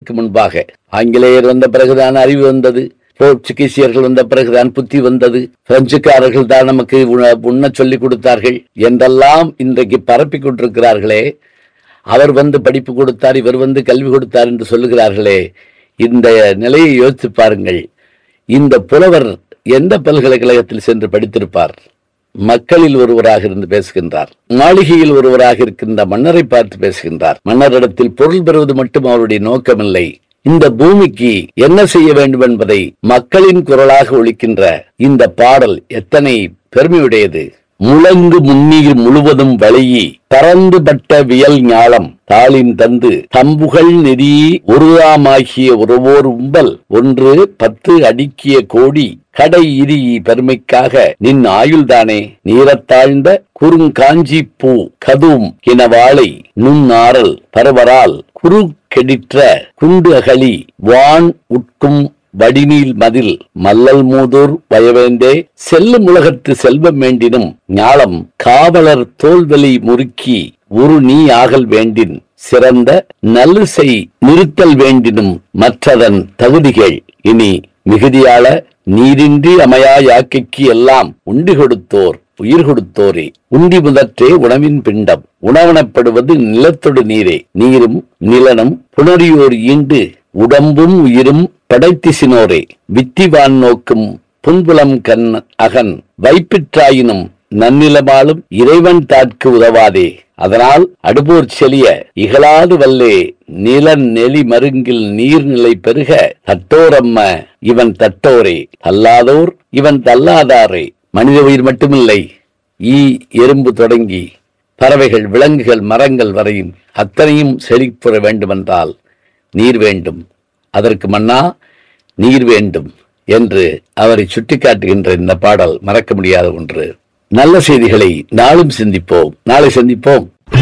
வருடங்களுக்கு முன்பாக ஆங்கிலேயர் வந்த பிறகுதான் அறிவு வந்தது போர்ச்சுகீசியர்கள் வந்த பிறகுதான் புத்தி வந்தது பிரெஞ்சுக்காரர்கள் தான் நமக்கு உண- உண்ணச் சொல்லிக் கொடுத்தார்கள் என்றெல்லாம் இன்றைக்கு பரப்பிக் கொண்டிருக்கிறார்களே அவர் வந்து படிப்பு கொடுத்தார் இவர் வந்து கல்வி கொடுத்தார் என்று சொல்லுகிறார்களே இந்த நிலையை யோசித்து பாருங்கள் இந்த புலவர் எந்த பல்கலைக்கழகத்தில் சென்று படித்திருப்பார் மக்களில் ஒருவராக இருந்து பேசுகின்றார் மாளிகையில் ஒருவராக இருக்கின்ற மன்னரை பார்த்து பேசுகின்றார் மன்னரிடத்தில் பொருள் பெறுவது மட்டும் அவருடைய நோக்கமில்லை இந்த பூமிக்கு என்ன செய்ய வேண்டும் என்பதை மக்களின் குரலாக ஒலிக்கின்ற இந்த பாடல் எத்தனை பெருமையுடையது முழங்கு முன்னீர் முழுவதும் வழியி பறந்து பட்ட வியல் ஞாலம் தாளின் தந்து தம்புகள் நெறி ஒருதாமாகிய உறவோர் உம்பல் ஒன்று பத்து அடுக்கிய கோடி கடை இரி பெருமைக்காக நின் ஆயுள்தானே நீரத்தாழ்ந்த குறுங்காஞ்சி பூ கதும் இனவாளை நுண்ணாரல் பரவரால் குறு கெடிற்ற குண்டு அகழி வான் உட்கும் வடிநீல் மதில் மல்லல் மூதூர் வயவேந்தே செல்லும் உலகத்து செல்வம் வேண்டினும் ஞாலம் காவலர் தோல்வலி முறுக்கி உரு நீ ஆகல் வேண்டின் சிறந்த நல்லிசை நிறுத்தல் வேண்டினும் மற்றதன் தகுதிகள் இனி மிகுதியாள நீரின்றி அமையா யாக்கைக்கு எல்லாம் உண்டி கொடுத்தோர் உயிர் கொடுத்தோரே உண்டி முதற்றே உணவின் பிண்டம் உணவனப்படுவது நிலத்தொடு நீரே நீரும் நிலனும் புணரியோர் ஈண்டு உடம்பும் உயிரும் படைத்திசினோரே வித்திவான் நோக்கும் புன்புலம் கண் அகன் வைப்பிற்றாயினும் நன்னிலமாலும் இறைவன் தாட்கு உதவாதே அதனால் அடுபோர் செலிய இகழாது வல்லே நிலன் நெலி மருங்கில் நீர்நிலை பெருக தட்டோரம்ம இவன் தட்டோரே தள்ளாதோர் இவன் தள்ளாதாரே மனித உயிர் மட்டுமில்லை ஈ எறும்பு தொடங்கி பறவைகள் விலங்குகள் மரங்கள் வரையும் அத்தனையும் செழிப்புற வேண்டுமென்றால் நீர் வேண்டும் அதற்கு மன்னா நீர் வேண்டும் என்று அவரை சுட்டிக்காட்டுகின்ற இந்த பாடல் மறக்க முடியாத ஒன்று நல்ல செய்திகளை நாளும் சிந்திப்போம் நாளை சந்திப்போம்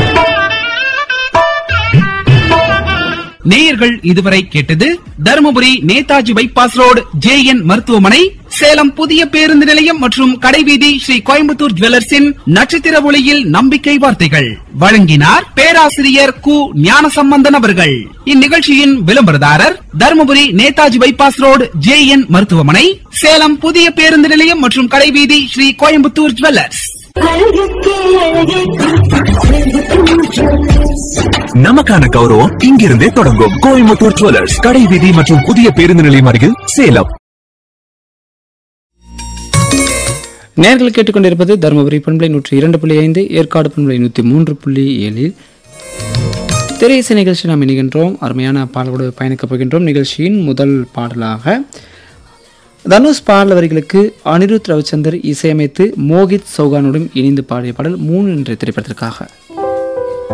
நேயர்கள் இதுவரை கேட்டது Dharmapuri Netaji bypass road J N மருத்துவமனை சேலம் புதிய பேருந்து நிலையம் மற்றும் கடைவீதி ஸ்ரீ கோயம்புத்தூர் ஜுவல்லர்ஸின் நட்சத்திர ஒளியில் நம்பிக்கை வார்த்தைகள் வழங்கினார் பேராசிரியர் கு ஞானசம்பந்தன் அவர்கள் இந்நிகழ்ச்சியின் விளம்பரதாரர் Dharmapuri Netaji bypass road J N மருத்துவமனை சேலம் புதிய பேருந்து நிலையம் மற்றும் கடைவீதி ஸ்ரீ கோயம்புத்தூர் ஜுவல்லர்ஸ் அழகுக்கே அழகு நமக்கான கௌரவம் இங்கிருந்தே தொடங்கும் கோயம்புத்தூர் ஜுவல்லர்ஸ் கடை வீதி மற்றும் புதிய பேருந்து நிலையம் அருகில் சேலம் நேர்கள் கேட்டுக்கொண்டிருப்பது தருமபுரி பண்பலை நூற்றி இரண்டு புள்ளி ஐந்து ஏற்காடு பண்பலை நூற்றி மூன்று புள்ளி ஏழில் திரையிசை நிகழ்ச்சி நாம் இணைகின்றோம் அருமையான பாடலோடு பயணிக்கப் போகின்றோம் நிகழ்ச்சியின் முதல் பாடலாக தனுஷ் பாடல் வரிகளுக்கு அனிருத் ரவிச்சந்தர் இசையமைத்து மோகித் சௌகானுடன் இணைந்து பாடிய பாடல் மூணு என்ற திரைப்படத்திற்காக